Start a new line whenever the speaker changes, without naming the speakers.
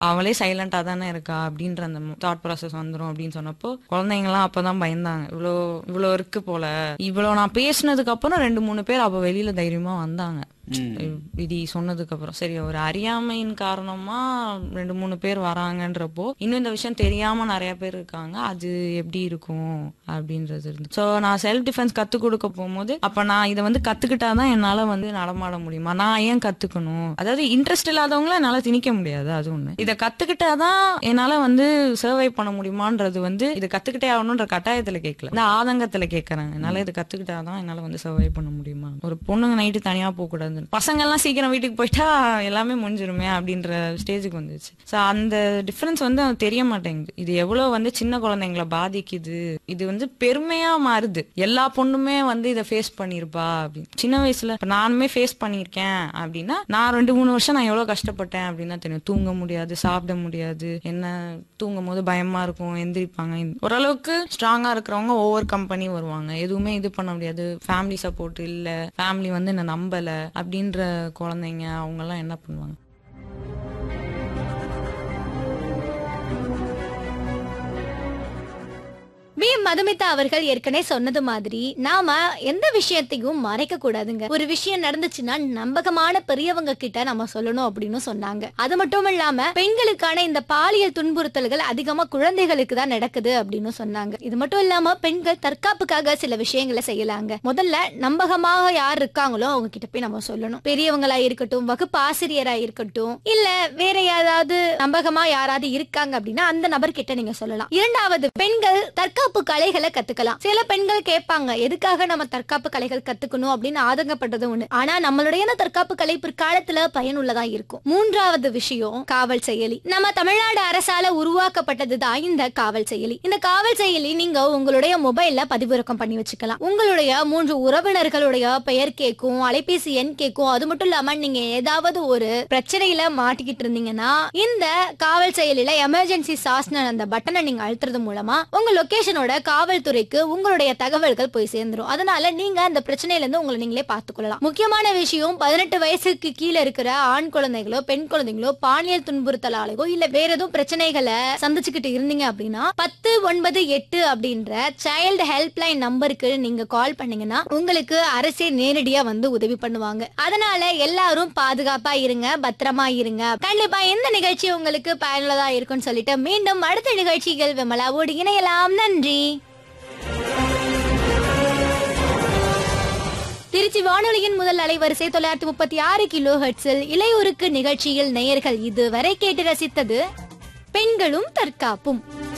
அவளே சைலண்டா தானே இருக்கா அப்படின்ற அந்த தாட் ப்ராசஸ் வந்துரும் அப்படின்னு சொன்னப்போ குழந்தைங்கலாம் அப்பதான் பயந்தாங்க இவ்வளோ இவ்வளோ இருக்கு போல இவ்வளோ நான் பேசினதுக்கு அப்புறம் ரெண்டு மூணு பேர் அப்ப வெளியில தைரியமா வந்தாங்க விதி சொன்னதுக்கு அப்புறம் சரி ஒரு அறியாமையின் காரணமா ரெண்டு மூணு பேர் வராங்கன்றப்போ இன்னும் இந்த விஷயம் தெரியாம நிறைய பேர் இருக்காங்க அது எப்படி இருக்கும் அப்படின்றது இருந்து ஸோ நான் செல்ஃப் டிஃபென்ஸ் கத்து கொடுக்க போகும்போது அப்ப நான் இதை வந்து கத்துக்கிட்டாதான் என்னால வந்து நடமாட முடியுமா நான் ஏன் கத்துக்கணும் அதாவது இன்ட்ரெஸ்ட் இல்லாதவங்கள என்னால திணிக்க முடியாது அது ஒண்ணு இதை கத்துக்கிட்டாதான் என்னால வந்து சர்வை பண்ண முடியுமான்றது வந்து இதை கத்துக்கிட்டே ஆகணும்ன்ற கட்டாயத்துல கேட்கல இந்த ஆதங்கத்துல கேட்கறாங்க என்னால இதை கத்துக்கிட்டாதான் என்னால வந்து சர்வை பண்ண முடியுமா ஒரு பொண்ணுங்க நைட்டு தனியா போக கூடாது பசங்க எல்லாம் சீக்கிரம் வீட்டுக்கு போயிட்டா எல்லாமே முடிஞ்சிருமே அப்படின்ற ஸ்டேஜுக்கு வந்துச்சு ஸோ அந்த டிஃபரன்ஸ் வந்து அது தெரிய மாட்டேங்குது இது எவ்வளவு வந்து சின்ன குழந்தைங்களை பாதிக்குது இது வந்து பெருமையா மாறுது எல்லா பொண்ணுமே வந்து இதை ஃபேஸ் பண்ணிருப்பா அப்படின்னு சின்ன வயசுல இப்ப நானுமே ஃபேஸ் பண்ணியிருக்கேன் அப்படின்னா நான் ரெண்டு மூணு வருஷம் நான் எவ்வளவு கஷ்டப்பட்டேன் அப்படின்னு தான் தெரியும் தூங்க முடியாது சாப்பிட முடியாது என்ன தூங்கும் போது பயமா இருக்கும் எந்திரிப்பாங்க ஓரளவுக்கு ஸ்ட்ராங்கா இருக்கிறவங்க ஒவ்வொரு கம்பெனி வருவாங்க எதுவுமே இது பண்ண முடியாது ஃபேமிலி சப்போர்ட் இல்ல ஃபேமிலி வந்து என்ன நம்பல அப்படின்ற குழந்தைங்க அவங்க எல்லாம் என்ன பண்ணுவாங்க
வி மதுமிதா அவர்கள் ஏற்கனவே சொன்னது மாதிரி நாம எந்த விஷயத்தையும் மறைக்க கூடாதுங்க ஒரு விஷயம் நடந்துச்சுன்னா நம்பகமான பெரியவங்க கிட்ட நம்ம சொல்லணும் அப்படின்னு சொன்னாங்க அது மட்டும் இல்லாம பெண்களுக்கான இந்த பாலியல் துன்புறுத்தல்கள் அதிகமா குழந்தைகளுக்கு தான் நடக்குது அப்படின்னு சொன்னாங்க இது மட்டும் இல்லாம பெண்கள் தற்காப்புக்காக சில விஷயங்களை செய்யலாங்க முதல்ல நம்பகமாக யார் இருக்காங்களோ அவங்க கிட்ட போய் நம்ம சொல்லணும் பெரியவங்களா இருக்கட்டும் வகுப்பு ஆசிரியரா இருக்கட்டும் இல்ல வேற யாராவது நம்பகமா யாராவது இருக்காங்க அப்படின்னா அந்த நபர் கிட்ட நீங்க சொல்லலாம் இரண்டாவது பெண்கள் தற்காப்பு கலைகளை கத்துக்கலாம் சில பெண்கள் கேட்பாங்க எதுக்காக நம்ம தற்காப்பு கலைகள் கத்துக்கணும் அப்படின்னு ஆதங்கப்பட்டது ஒண்ணு ஆனா நம்மளுடைய இந்த தற்காப்பு கலை பிற்காலத்துல பயனுள்ளதா இருக்கும் மூன்றாவது விஷயம் காவல் செயலி நம்ம தமிழ்நாடு அரசால உருவாக்கப்பட்டதுதான் இந்த காவல் செயலி இந்த காவல் செயலி நீங்க உங்களுடைய மொபைல்ல பதிவிறக்கம் பண்ணி வச்சுக்கலாம் உங்களுடைய மூன்று உறவினர்களுடைய பெயர் கேட்கும் அலைபேசி எண் கேட்கும் அது மட்டும் இல்லாம நீங்க ஏதாவது ஒரு பிரச்சனையில மாட்டிக்கிட்டு இருந்தீங்கன்னா இந்த காவல் செயலில எமர்ஜென்சி சாஸ்ன அந்த பட்டனை நீங்க அழுத்துறது மூலமா உங்க லொகேஷனோட காவல்துறைக்கு உங்களுடைய தகவல்கள் போய் சேர்ந்துரும் அதனால நீங்க அந்த பிரச்சனையில இருந்து உங்களை நீங்களே பார்த்துக்கொள்ளலாம் முக்கியமான விஷயம் பதினெட்டு வயசுக்கு கீழே இருக்கிற ஆண் குழந்தைகளோ பெண் குழந்தைகளோ பாலியல் துன்புறுத்தலாலேயோ இல்ல வேற எதுவும் பிரச்சனைகளை சந்திச்சுக்கிட்டு இருந்தீங்க அப்படின்னா பத்து ஒன்பது எட்டு அப்படின்ற சைல்டு ஹெல்ப்லைன் நம்பருக்கு நீங்க கால் பண்ணீங்கன்னா உங்களுக்கு அரசே நேரடியா வந்து உதவி பண்ணுவாங்க அதனால எல்லாரும் பாதுகாப்பா இருங்க பத்திரமா இருங்க கண்டிப்பா இந்த நிகழ்ச்சி உங்களுக்கு பயனுள்ளதா இருக்கும்னு சொல்லிட்டு மீண்டும் அடுத்த நிகழ்ச்சிகள் விமலாவோடு இணையலாம் நன்றி திருச்சி வானொலியின் முதல் அலைவரிசை தொள்ளாயிரத்தி முப்பத்தி ஆறு கிலோ ஹெர்ட்ஸில் இளையோருக்கு நிகழ்ச்சியில் நேயர்கள் இதுவரை கேட்டு ரசித்தது பெண்களும் தற்காப்பும்